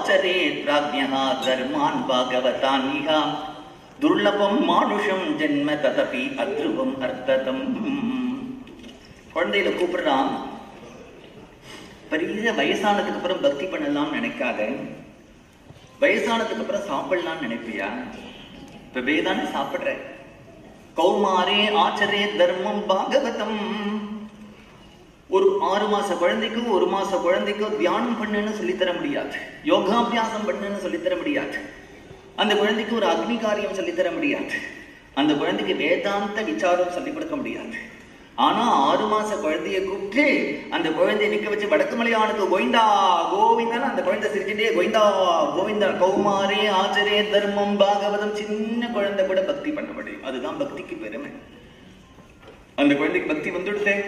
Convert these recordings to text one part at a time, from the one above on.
ஆச்சரே பிராஜ்யா தர்மான் பாகவதான் இஹா துர்லபம் மானுஷம் ஜென்ம ததபி அத்ருவம் அர்த்ததம் குழந்தையில கூப்பிடுறான் பெரிய வயசானதுக்கு அப்புறம் பக்தி பண்ணலாம்னு நினைக்காத வயசானதுக்கு அப்புறம் சாப்பிடலாம்னு நினைப்பியா இப்ப வேதானே சாப்பிடுற கௌமாரே ஆச்சரே தர்மம் பாகவதம் ஒரு ஆறு மாச குழந்தைக்கு ஒரு மாச குழந்தைக்கு தியானம் பண்ணுன்னு சொல்லித்தர முடியாது யோகாபியாசம் பண்ணுன்னு சொல்லித்தர முடியாது அந்த குழந்தைக்கு ஒரு அக்னி காரியம் சொல்லித்தர முடியாது அந்த குழந்தைக்கு வேதாந்த விசாரம் சொல்லிக் கொடுக்க முடியாது ஆனா ஆறு மாச குழந்தைய கூப்பிட்டு அந்த குழந்தைய நிக்க வச்சு வடக்கு மலையானுக்கு கோவிந்தா கோவிந்தான்னு அந்த குழந்தை சிரிச்சுட்டே கோவிந்தா கோவிந்தா கௌமாரே ஆச்சரே தர்மம் பாகவதம் சின்ன குழந்தை கூட பக்தி பண்ண முடியும் அதுதான் பக்திக்கு பெருமை அந்த குழந்தைக்கு பக்தி வந்துடுதே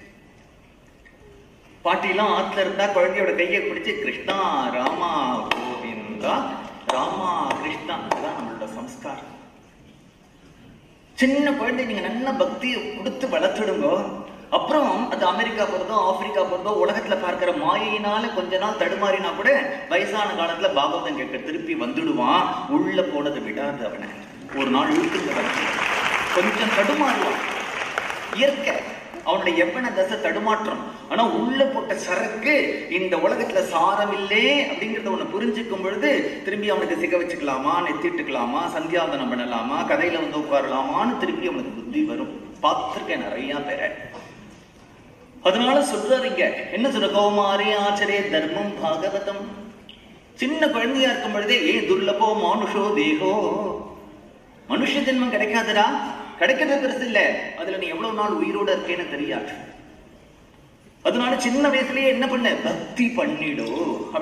பாட்டிலாம் ஆத்துல இருந்தா குழந்தையோட கையை பிடிச்சு கிருஷ்ணா ராமா கோவிந்தா ராமா கிருஷ்ணா இதுதான் நம்மளோட சம்ஸ்காரம் சின்ன குழந்தை நீங்க நல்ல பக்தியை கொடுத்து வளர்த்துடுங்க அப்புறம் அது அமெரிக்கா போறதோ ஆப்பிரிக்கா போறதோ உலகத்துல பார்க்கிற மாயினால கொஞ்ச நாள் தடுமாறினா கூட வயசான காலத்துல பாகவதம் கேட்க திருப்பி வந்துடுவான் உள்ள போனதை விடாது அவனை ஒரு நாள் இழுத்துட்டு கொஞ்சம் தடுமாறுவான் இயற்கை அவனுடைய எவ்வன தசை தடுமாற்றம் ஆனா உள்ள போட்ட சரக்கு இந்த உலகத்துல சாரம் இல்லே அப்படிங்கறத ஒண்ணு புரிஞ்சுக்கும் பொழுது திரும்பி அவனுக்கு சிக வச்சுக்கலாமா நெத்திட்டுக்கலாமா சந்தியாவதனம் பண்ணலாமா கதையில வந்து உட்காரலாமான்னு திருப்பி அவனுக்கு புத்தி வரும் பார்த்திருக்கேன் நிறைய பேரை அதனால சொல்றாரு இங்க என்ன சொல்ற கௌமாரி ஆச்சரே தர்மம் பாகவதம் சின்ன குழந்தையா இருக்கும் பொழுதே ஏ துர்லபோ மானுஷோ தேகோ மனுஷ ஜென்மம் கிடைக்காதுடா கிடைக்கிறது பெருசு இல்ல அதுல நீ எவ்வளவு நாள் உயிரோட இருக்கேன்னு தெரியாது அதனால சின்ன வயசுலயே என்ன பண்ண பக்தி பண்ணிடு